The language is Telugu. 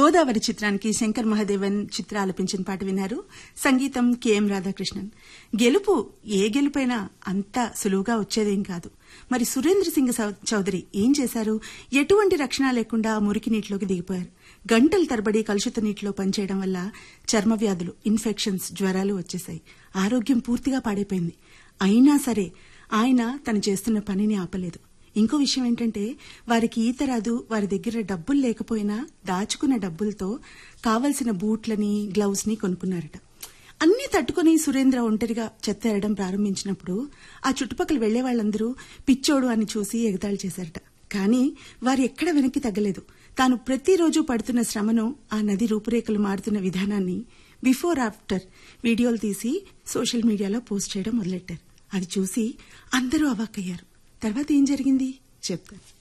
గోదావరి చిత్రానికి శంకర్ మహాదేవన్ చిత్ర ఆలపించిన పాట విన్నారు సంగీతం కెఎం రాధాకృష్ణన్ గెలుపు ఏ గెలుపైనా అంత సులువుగా వచ్చేదేం కాదు మరి సురేంద్ర సింగ్ చౌ- చౌదరి ఏం చేశారు ఎటువంటి రక్షణ లేకుండా మురికి నీటిలోకి దిగిపోయారు గంటల తరబడి కలుషిత నీటిలో పనిచేయడం వల్ల చర్మ వ్యాధులు ఇన్ఫెక్షన్స్ జ్వరాలు వచ్చేశాయి ఆరోగ్యం పూర్తిగా పాడైపోయింది అయినా సరే ఆయన తను చేస్తున్న పనిని ఆపలేదు ఇంకో విషయం ఏంటంటే వారికి ఈత రాదు వారి దగ్గర డబ్బులు లేకపోయినా దాచుకున్న డబ్బులతో కావలసిన బూట్లని గ్లౌస్ ని కొనుక్కున్నారట అన్ని తట్టుకుని సురేంద్ర ఒంటరిగా చెత్త ఎరడం ప్రారంభించినప్పుడు ఆ చుట్టుపక్కల వెళ్లే వాళ్ళందరూ పిచ్చోడు అని చూసి ఎగతాళి చేశారట కానీ వారు ఎక్కడ వెనక్కి తగ్గలేదు తాను ప్రతిరోజు పడుతున్న శ్రమను ఆ నది రూపురేఖలు మారుతున్న విధానాన్ని బిఫోర్ ఆఫ్టర్ వీడియోలు తీసి సోషల్ మీడియాలో పోస్ట్ చేయడం మొదలెట్టారు అది చూసి అందరూ అవాక్కయ్యారు తర్వాత ఏం జరిగింది చెప్తాను